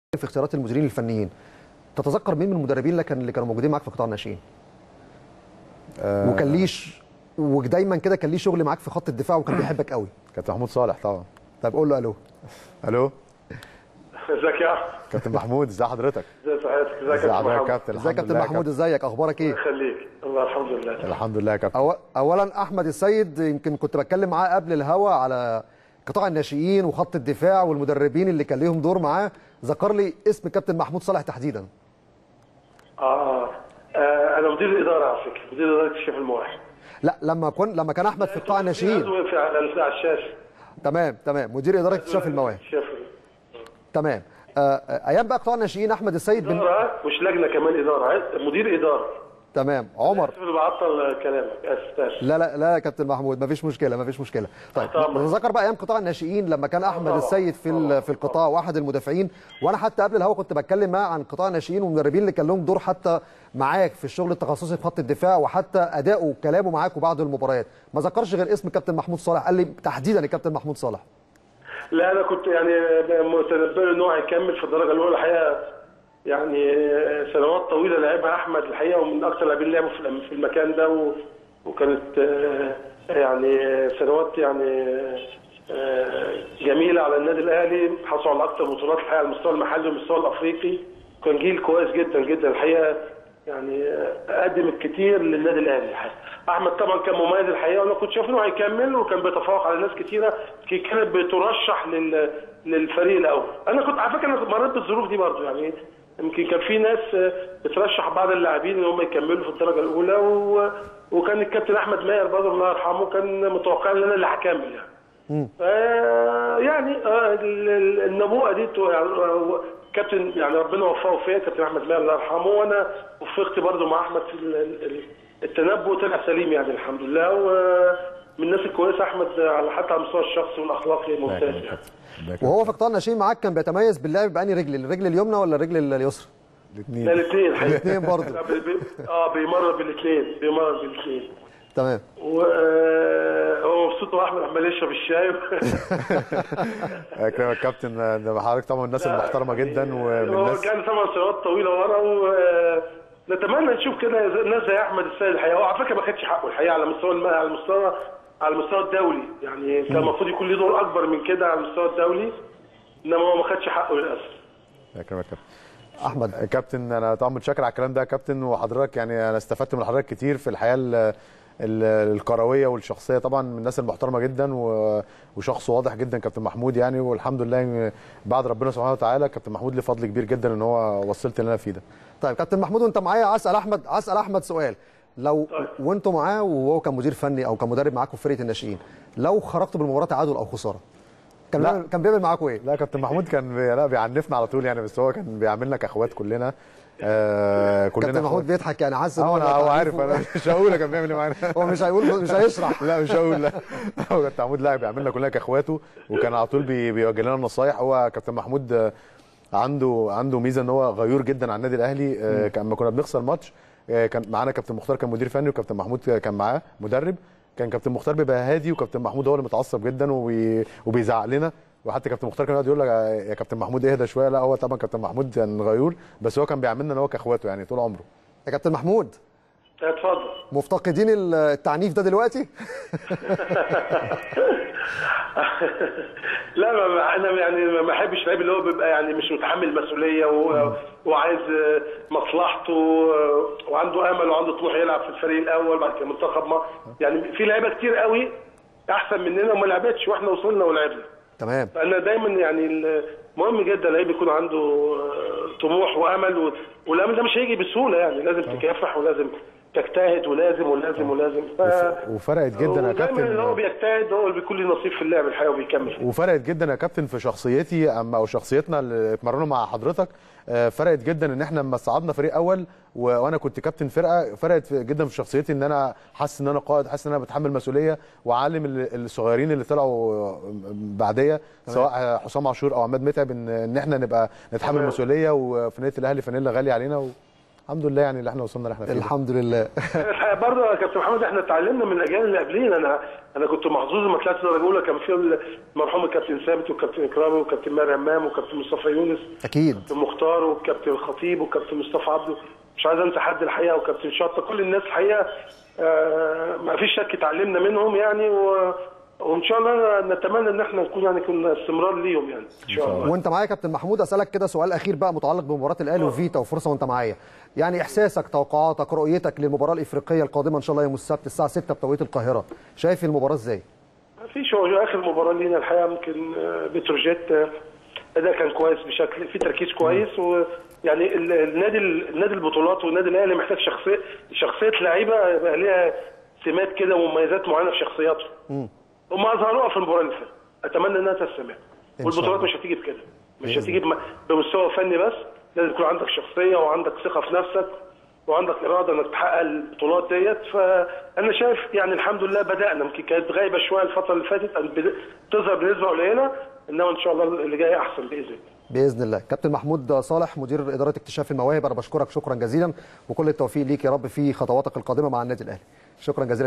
في اختيارات المديرين الفنيين تتذكر مين من المدربين اللي كان اللي كانوا موجودين معاك في قطاع الناشئين آه وكان ليه ش- ودايما كده كان ليه شغل معاك في خط الدفاع وكان بيحبك قوي كابتن محمود صالح طبعا طب قول له الو الو ازيك يا احمد كابتن محمود ازي حضرتك ازي صحتك ازيك ازي يا حضرتك يا محمد كابتن ازيك يا الحمد كابتن لله يا محمود ازيك اخبارك ايه خليك الله الحمد لله الحمد لله يا كابتن أو اولا احمد السيد يمكن كنت بتكلم معاه قبل الهوا على قطاع الناشئين وخط الدفاع والمدربين اللي كان ليهم دور معاه ذكر لي اسم كابتن محمود صالح تحديدا اه, آه انا مدير الاداره على فكره مدير اداره الشيخ المواحد لا لما كن لما كان احمد في قطاع الناشئين في على على الشاشه تمام تمام مدير اداره اكتشاف المواهب شاف تمام آه، آه، ايام بقى قطاع الناشئين احمد السيد بن... اداره مش لجنه كمان اداره عايز- مدير اداره تمام عمر اللي بعطل كلامك اسف اسف لا لا لا يا كابتن محمود مفيش مشكله مفيش مشكله طيب طبعا. نتذكر بقى ايام قطاع الناشئين لما كان احمد طبعا. السيد في ال- في القطاع واحد المدافعين وانا حتى قبل الهوا كنت بتكلم معاه عن قطاع الناشئين والمدربين اللي كان لهم دور حتى معاك في الشغل التخصصي في خط الدفاع وحتى اداؤه وكلامه معاك بعد المباريات ما ذكرش غير اسم كابتن محمود صالح قال لي تحديدا الكابتن محمود صالح لا انا كنت يعني متنبئ ان هو هيكمل في الدرجه الاولى الحقيقه يعني سنوات طويله لعبها احمد الحقيقه ومن اكثر اللاعبين اللي لعبوا في في المكان ده و- وكانت آه، يعني سنوات يعني آه، جميله على النادي الاهلي حصلوا على اكثر بطولات الحقيقه على المستوى المحلي والمستوى الافريقي كان جيل كويس جدا جدا الحقيقه يعني آه، قدم الكثير للنادي الاهلي الحقيقه احمد طبعا كان مميز الحقيقه وانا كنت شايف انه هيكمل وكان بيتفوق على ناس كثيره كي- كانت بترشح لل للفريق الاول انا كنت على فكره انا كنت مريت بالظروف دي برضه يعني يمكن كان في ناس آه، بترشح بعض اللاعبين ان هم يكملوا في الدرجه الاولى و... وكان الكابتن احمد ماهر برضه الله يرحمه كان متوقع ان انا اللي هكمل يعني آه يعني آه ال- ال- النبوءه دي تو- يعني آه، كابتن يعني ربنا وفقه فيا كابتن احمد ماهر الله يرحمه وانا وفقت برضه مع احمد في ال- ال- ال- التنبؤ طلع سليم يعني الحمد لله ومن الناس الكويسه احمد على حتى على المستوى الشخصي والاخلاقي ممتاز يعني وهو في قطاع الناشئين معاك كان بيتميز باللعب بأني رجل الرجل اليمنى ولا الرجل اليسرى لا الاثنين الاثنين الاثنين برضه بي- بي- اه بيمرر بالاثنين بيمرر بالاثنين تمام وهو مبسوط هو احمد عمال يشرب الشاي يا كابتن ده حضرتك طبعا من الناس المحترمه جدا ومن هو الناس كان طبعا سنوات طويله ورا ونتمنى نشوف كده ناس زي احمد السيد الحقيقه هو على فكره ما خدش حقه الحقيقه على مستوى الم... على المستوى على المستوى الدولي يعني كان المفروض يكون له دور اكبر من كده على المستوى الدولي انما هو ما خدش حقه للاسف يا كابتن احمد كابتن انا طبعا متشكر على الكلام ده يا كابتن وحضرتك يعني انا استفدت من حضرتك كتير في الحياه ال- ال- الكرويه والشخصيه طبعا من الناس المحترمه جدا و- وشخص واضح جدا كابتن محمود يعني والحمد لله يعني بعد ربنا سبحانه وتعالى كابتن محمود له فضل كبير جدا ان هو وصلت اللي انا فيه ده طيب كابتن محمود وانت معايا اسال احمد اسال احمد سؤال لو وانتوا معاه وهو كان مدير فني او كمدرب معاكم في فرقه الناشئين لو خرجتوا بالمباراه تعادل او خساره كان لا. بيعمل كان بيعمل معاكم ايه؟ لا كابتن محمود كان بي... لا بيعنفنا على طول يعني بس هو كان بيعاملنا كاخوات كلنا آه كلنا كابتن محمود بيضحك يعني حاسس اه انا هو تعريفه- عارف انا مش هقول كان بيعمل ايه معانا هو مش هيقول مش هيشرح لا مش هقول لا هو كابتن محمود لا بيعملنا كلنا كاخواته وكان على طول بي- بيوجه لنا النصايح هو كابتن محمود آه، عنده عنده ميزه ان هو غيور جدا على النادي الاهلي آه، كان لما كنا بنخسر ماتش آه، كان معانا كابتن مختار كان مدير فني وكابتن محمود كان معاه مدرب كان كابتن مختار بيبقى هادي وكابتن محمود هو اللي متعصب جدا وبي... وبيزعق لنا وحتى كابتن مختار كان يقعد يقول لك يا كابتن محمود اهدى شويه لا هو طبعا كابتن محمود كان غيور بس هو كان بيعاملنا ان هو كاخواته يعني طول عمره يا كابتن محمود اتفضل مفتقدين التعنيف ده دلوقتي؟ لا ما- ما انا يعني ما بحبش اللعيب اللي هو بيبقى يعني مش متحمل مسؤوليه و- وعايز آه، مصلحته آه، وعنده امل وعنده طموح يلعب في الفريق الاول بعد كده منتخب مصر يعني في لعيبه كتير قوي احسن مننا وما لعبتش واحنا وصلنا ولعبنا تمام فانا دايما يعني ال- مهم جدا اللعيب يكون عنده آه، طموح وامل و- والامل ده مش هيجي بسهوله يعني لازم تكافح ولازم تجتهد ولازم ولازم ولازم ف... وفرقت جدا يا ودايما كابتن اللي هو بيجتهد هو اللي بيكون له نصيب في اللعب الحقيقه وبيكمل وفرقت جدا يا كابتن في شخصيتي اما او شخصيتنا اللي اتمرنا مع حضرتك آه، فرقت جدا ان احنا لما صعدنا فريق اول و- وانا كنت كابتن فرقه فرقت في- جدا في شخصيتي ان انا حاسس ان انا قائد حاسس ان انا بتحمل مسؤوليه وعالم ال- الصغيرين اللي طلعوا بعديا سواء حسام عاشور او عماد متعب ان ان احنا نبقى نتحمل تمام. مسؤوليه وفي نادي الاهلي فانيلا غاليه علينا والحمد لله يعني اللي احنا وصلنا اللي احنا فيه ده. الحمد لله الحقيقه برضه يا كابتن محمد احنا اتعلمنا من الاجيال اللي قبلينا انا انا كنت محظوظ لما طلعت درجه اولى كان في المرحوم الكابتن ثابت والكابتن اكرامي والكابتن ماهر همام وكابتن مصطفى يونس اكيد كابتن مختار والكابتن الخطيب والكابتن مصطفى عبده مش عايز انسى حد الحقيقه وكابتن شطه كل الناس الحقيقه آه، ما فيش شك اتعلمنا منهم يعني و... وان شاء الله نتمنى ان احنا نكون يعني كنا استمرار ليهم يعني ان شاء الله وانت معايا يا كابتن محمود اسالك كده سؤال اخير بقى متعلق بمباراه الاهلي وفيتا وفرصه وانت معايا يعني احساسك توقعاتك رؤيتك للمباراه الافريقيه القادمه ان شاء الله يوم السبت الساعه 6 بتوقيت القاهره شايف المباراه ازاي في شو اخر مباراه لينا الحقيقه يمكن آه، بتروجيت آه، اداء كان كويس بشكل في تركيز كويس ويعني ال- النادي النادي البطولات والنادي الاهلي محتاج شخصيه شخصيه لعيبه يبقى ليها سمات كده ومميزات معينه في شخصياتهم هم اظهروها في المباراه اللي فاتت اتمنى انها تستمر شاء والبطولات الله. مش هتيجي بكده مش هتيجي بم- بمستوى فني بس لازم يكون عندك شخصيه وعندك ثقه في نفسك وعندك اراده انك تحقق البطولات ديت فانا شايف يعني الحمد لله بدانا يمكن كانت غايبه شويه الفتره اللي فاتت أن بد- تظهر بنسبه قليله انما ان شاء الله اللي جاي احسن باذن الله باذن الله كابتن محمود صالح مدير اداره اكتشاف المواهب انا بشكرك شكرا جزيلا وكل التوفيق ليك يا رب في خطواتك القادمه مع النادي الاهلي شكرا جزيلا